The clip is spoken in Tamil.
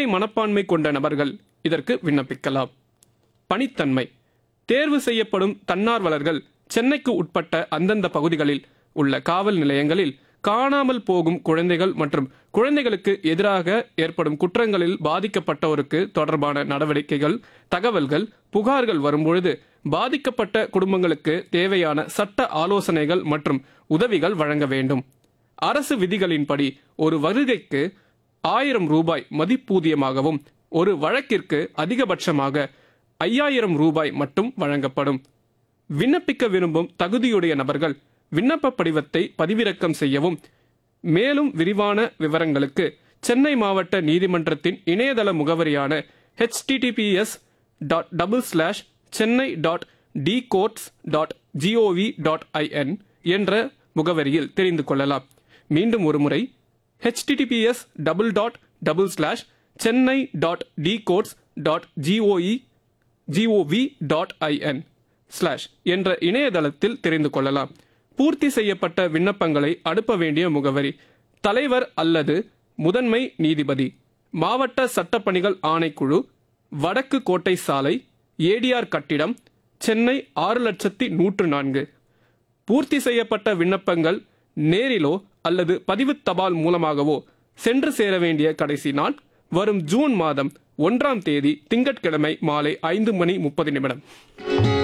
மனப்பான்மை கொண்ட நபர்கள் இதற்கு விண்ணப்பிக்கலாம் பணித்தன்மை தேர்வு செய்யப்படும் தன்னார்வலர்கள் சென்னைக்கு உட்பட்ட அந்தந்த பகுதிகளில் உள்ள காவல் நிலையங்களில் காணாமல் போகும் குழந்தைகள் மற்றும் குழந்தைகளுக்கு எதிராக ஏற்படும் குற்றங்களில் பாதிக்கப்பட்டோருக்கு தொடர்பான நடவடிக்கைகள் தகவல்கள் புகார்கள் வரும்பொழுது பாதிக்கப்பட்ட குடும்பங்களுக்கு தேவையான சட்ட ஆலோசனைகள் மற்றும் உதவிகள் வழங்க வேண்டும் அரசு விதிகளின்படி ஒரு வருகைக்கு ஆயிரம் ரூபாய் மதிப்பூதியமாகவும் ஒரு வழக்கிற்கு அதிகபட்சமாக ஐயாயிரம் ரூபாய் மட்டும் வழங்கப்படும் விண்ணப்பிக்க விரும்பும் தகுதியுடைய நபர்கள் விண்ணப்ப படிவத்தை பதிவிறக்கம் செய்யவும் மேலும் விரிவான விவரங்களுக்கு சென்னை மாவட்ட நீதிமன்றத்தின் இணையதள முகவரியான https dot double slash Chennai dot T courts dot G O V dot I N என்ற முகவரியில் தெரிந்து கொள்ளலாம் மீண்டும் ஒருமுறை https double dot double slash Chennai dot T courts dot G O E G O V dot I N slash என்ற இணையதளத்தில் தெரிந்து கொள்ளலாம் பூர்த்தி செய்யப்பட்ட விண்ணப்பங்களை அனுப்ப வேண்டிய முகவரி தலைவர் அல்லது முதன்மை நீதிபதி மாவட்ட சட்டப்பணிகள் ஆணைக்குழு வடக்கு கோட்டை சாலை ஏடிஆர் கட்டிடம் சென்னை ஆறு லட்சத்தி நூற்று நான்கு பூர்த்தி செய்யப்பட்ட விண்ணப்பங்கள் நேரிலோ அல்லது பதிவு தபால் மூலமாகவோ சென்று சேர வேண்டிய கடைசி நாள் வரும் ஜூன் மாதம் ஒன்றாம் தேதி திங்கட்கிழமை மாலை ஐந்து மணி முப்பது நிமிடம்